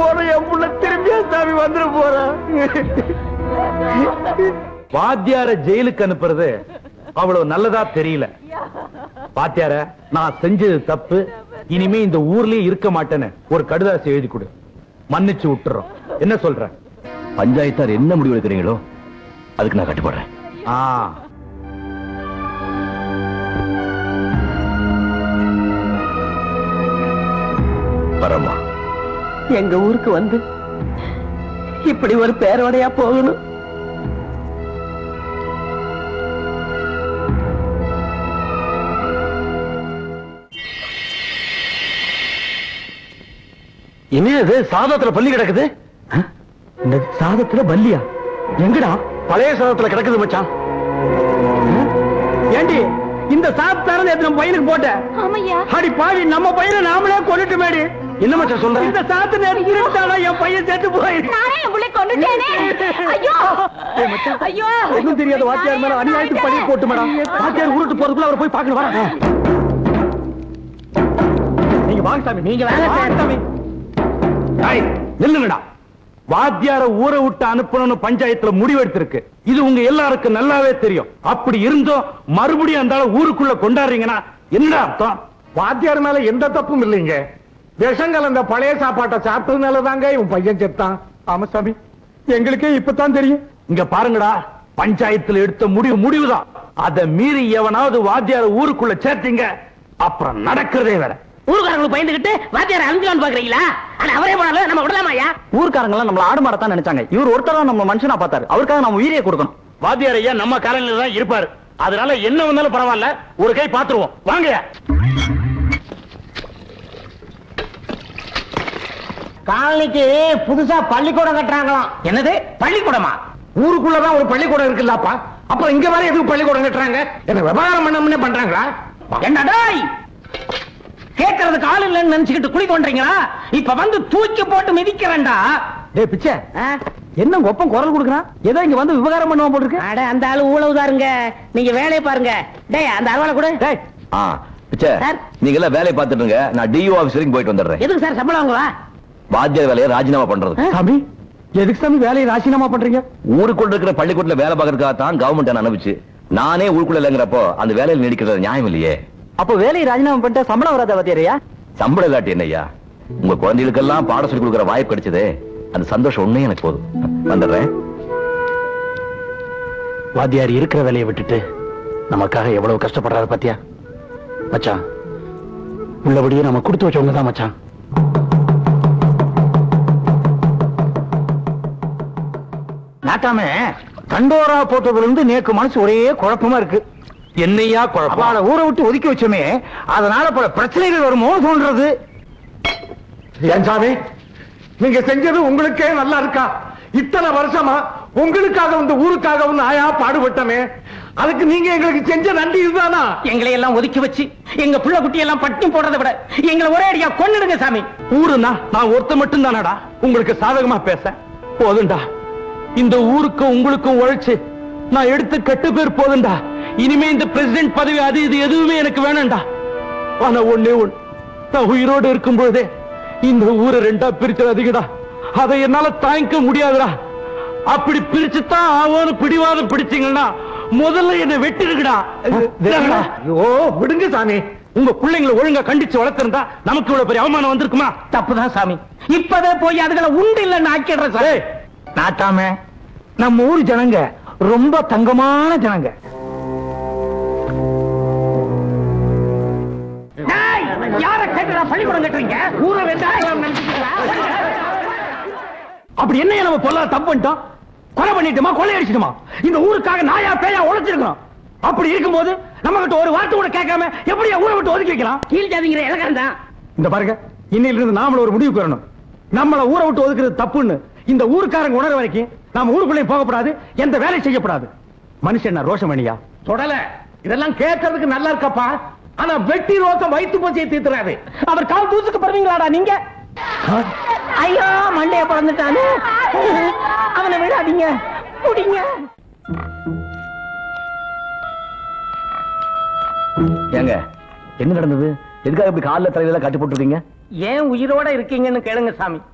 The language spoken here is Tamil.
போற என் புள்ள திரும்பியா சாமி வந்துட போறான் வாத்தியார ஜெயிலுக்கு அனுப்புறது அவ்வளவு நல்லதா தெரியல வாத்தியார நான் செஞ்சது தப்பு இனிமே இந்த ஊர்லயே இருக்க மாட்டேன்னு ஒரு கடுதாசி எழுதி கொடு மன்னிச்சு விட்டுறோம் என்ன சொல்ற பஞ்சாயத்தார் என்ன முடிவு எடுக்கிறீங்களோ அதுக்கு நான் கட்டுப்படுறேன் ஆ வரம்மா எங்க ஊருக்கு வந்து இப்படி ஒரு பேரோடையா போகணும் என்ன இது சாதத்துல பள்ளி கிடக்குது இந்த சாதத்துல பல்லியா எங்கடா பழைய சாதத்துல கிடக்குது மச்சான் ஏண்டி இந்த சாத்தாரன் நேத்து நம்ம பையனுக்கு போட்ட ஆமையா அடி பாவி நம்ம பையனை நாமளே கொண்டுட்டு மேடி என்ன மச்சான் சொல்ற இந்த சாத்து நேத்து இருட்டானா என் பையன் செத்து போய் நானே என் புள்ளை கொண்டுட்டேனே ஐயோ ஐயோ ஒண்ணும் தெரியாத வாத்தியார் மேல அநியாயத்துக்கு பழி போட்டு மேடம் வாத்தியார் உருட்டு போறதுக்குள்ள அவரை போய் பார்க்கணும் வர நீங்க வாங்க சாமி நீங்க வாங்க சாமி நில்லுங்கடா வாத்தியார ஊரை விட்டு அனுப்பணும்னு பஞ்சாயத்துல முடிவெடுத்திருக்கு இது உங்க எல்லாருக்கும் நல்லாவே தெரியும் அப்படி இருந்தும் மறுபடியும் அந்த ஆளை ஊருக்குள்ள கொண்டாடுறீங்கன்னா என்ன அர்த்தம் வாத்தியார் மேல எந்த தப்பும் இல்லைங்க விஷம் கலந்த பழைய சாப்பாட்டை சாப்பிட்டதுனால தாங்க இவன் பையன் செத்தான் ஆமா சாமி எங்களுக்கே இப்பதான் தெரியும் இங்க பாருங்கடா பஞ்சாயத்துல எடுத்த முடிவு முடிவுதான் அதை மீறி எவனாவது வாத்தியார ஊருக்குள்ள சேர்த்தீங்க அப்புறம் நடக்கிறதே வேற ஊருக்காரங்களுக்கு பயந்துகிட்டு வாத்தியார் அழிஞ்சான்னு பாக்குறீங்களா ஆனா அவரே போனாலும் நம்ம விடலாமாயா ஊர்க்காரங்க எல்லாம் நம்மள ஆடு மாடத்தான் நினைச்சாங்க இவர் ஒருத்தர் தான் நம்ம மனுஷனா பார்த்தாரு அவருக்காக நம்ம உயிரியை கொடுக்கணும் வாத்தியார் ஐயா நம்ம காலனில தான் இருப்பாரு அதனால என்ன வந்தாலும் பரவாயில்ல ஒரு கை பாத்துருவோம் வாங்க காலனிக்கு புதுசா பள்ளிக்கூடம் கட்டுறாங்களாம் என்னது பள்ளிக்கூடமா ஊருக்குள்ளதான் ஒரு பள்ளிக்கூடம் இருக்குல்லப்பா அப்ப இங்க வர எதுக்கு பள்ளிக்கூடம் கட்டுறாங்க என்ன விவகாரம் பண்ண பண்றாங்களா என்னடாய் கேட்கறதுக்கு ஆள் இல்லைன்னு நினைச்சுக்கிட்டு குழி தோன்றீங்களா இப்ப வந்து தூக்கி போட்டு மிதிக்கிறேன்டா டேய் பிச்சை என்ன ஒப்பம் குரல் கொடுக்குறான் ஏதோ இங்க வந்து விவகாரம் பண்ணுவான் போட்டுருக்கு அட அந்த ஆளு ஊழவுதாருங்க நீங்க வேலையை பாருங்க டேய் அந்த அலுவலை கூட டேய் ஆ பிச்சை சார். நீங்க எல்லாம் வேலையை பார்த்துட்டு இருங்க நான் டிஓ ஆபீஸ் வரைக்கும் போயிட்டு வந்துடுறேன் எதுக்கு சார் சம்பளம் வாங்குவா வாத்தியார் வேலையை ராஜினாமா பண்றது சாமி எதுக்கு சாமி வேலையை ராசினாமா பண்றீங்க ஊருக்குள்ள இருக்கிற பள்ளிக்கூடத்துல வேலை பார்க்கறதுக்காக தான் கவர்மெண்ட் அனுப்பிச்சு நானே ஊருக்குள்ள இல்லைங்கிறப்போ அந்த வேலையில் நீடிக்கிறது நியாயம் இல்லையே அப்ப வேலையை ராஜினாமா பண்ணிட்டு சம்பளம் வராத வாத்தியாரையா சம்பளம் இல்லாட்டி என்னய்யா உங்க குழந்தைகளுக்கெல்லாம் பாடம் சொல்லி கொடுக்குற வாய்ப்பு கிடைச்சதே அந்த சந்தோஷம் ஒண்ணே எனக்கு போதும் வந்துடுறேன் வாத்தியார் இருக்கிற வேலையை விட்டுட்டு நமக்காக எவ்வளவு கஷ்டப்படுறாரு பாத்தியா மச்சான் உள்ளபடியே நம்ம கொடுத்து வச்சவங்க தான் மச்சான் நாட்டாமே தண்டோரா போட்டதுல இருந்து நேக்கு மனசு ஒரே குழப்பமா இருக்கு என்னையா குழப்பம் அவளை ஊரை விட்டு ஒதுக்கி வச்சோமே அதனால பல பிரச்சனைகள் வருமோ தோன்றது ஏன் சாமி நீங்க செஞ்சது உங்களுக்கே நல்லா இருக்கா இத்தனை வருஷமா உங்களுக்காக வந்து ஊருக்காக வந்து ஆயா பாடுபட்டமே அதுக்கு நீங்க எங்களுக்கு செஞ்ச நன்றி இதுதானா எங்களை எல்லாம் ஒதுக்கி வச்சு எங்க புள்ள குட்டி எல்லாம் பட்டினி போடுறதை விட எங்களை ஒரே அடியா கொன்னுடுங்க சாமி ஊருனா நான் ஒருத்த மட்டும் தானடா உங்களுக்கு சாதகமா பேச போதுண்டா இந்த ஊருக்கு உங்களுக்கும் உழைச்சு நான் எடுத்த கெட்டு பேர் போதுண்டா இனிமே இந்த பிரசிடென்ட் பதவி அது இது எதுவுமே எனக்கு வேணாம்டா ஆனா ஒண்ணே ஒண்ணு நான் உயிரோடு இருக்கும் பொழுதே இந்த ஊரை ரெண்டா பிரிச்சது அதிகடா அதை என்னால தாங்கிக்க முடியாதுடா அப்படி பிரிச்சுதான் ஆவோன்னு பிடிவாதம் பிடிச்சீங்கன்னா முதல்ல என்னை வெட்டிருக்குடா ஐயோ விடுங்க சாமி உங்க பிள்ளைங்களை ஒழுங்கா கண்டிச்சு வளர்த்திருந்தா நமக்கு இவ்வளவு பெரிய அவமானம் வந்திருக்குமா தப்புதான் சாமி இப்பவே போய் அதுகளை உண்டு இல்லைன்னு ஆக்கிடுறேன் சார் ஏய், நாட்டாம நம்ம ஊர் ஜனங்க ரொம்ப தங்கமான ஜனங்க டேய், யார கேட்டா பள்ளிக்கூடம் கட்டுறீங்க ஊரை வெங்காயம் நினைச்சுக்கிறா? அப்படி என்ன நம்ம பொல்லாத தப்பு பண்ணிட்டோம் கொலை பண்ணிட்டுமா கொலை அடிச்சிட்டுமா இந்த ஊருக்காக நாயா பேயா உழைச்சிருக்கணும் அப்படி இருக்கும்போது நம்ம கிட்ட ஒரு வார்த்தை கூட கேட்காம எப்படியா ஊரை விட்டு ஒதுக்கி வைக்கலாம் கீழ் ஜாதிங்கிற இலக்கம் தான் இந்த பாருங்க இன்னையில இருந்து நாமள ஒரு முடிவுக்கு வரணும் நம்மள ஊரை விட்டு ஒதுக்குறது தப்புன்னு இந்த ஊருக்காரங்க உணர வரைக்கும் நாம ஊருக்குள்ளே போகக்கூடாது எந்த வேலையும் செய்யக்கூடாது மனுஷன் என்ன ரோஷமணியா தொடல இதெல்லாம் கேட்கறதுக்கு நல்லா இருக்கப்பா ஆனா வெட்டி ரோசம் வயிற்று போச்சை தீர்த்துறாரு அவர் கால் தூசுக்கு படுவீங்களாடா நீங்க ஐயோ மண்டைய பிறந்துட்டானு அவனை விடாதீங்க குடிங்க ஏங்க என்ன நடந்தது எதுக்காக இப்படி காலில் தலையில கட்டி போட்டுருக்கீங்க ஏன் உயிரோட இருக்கீங்கன்னு கேளுங்க சாமி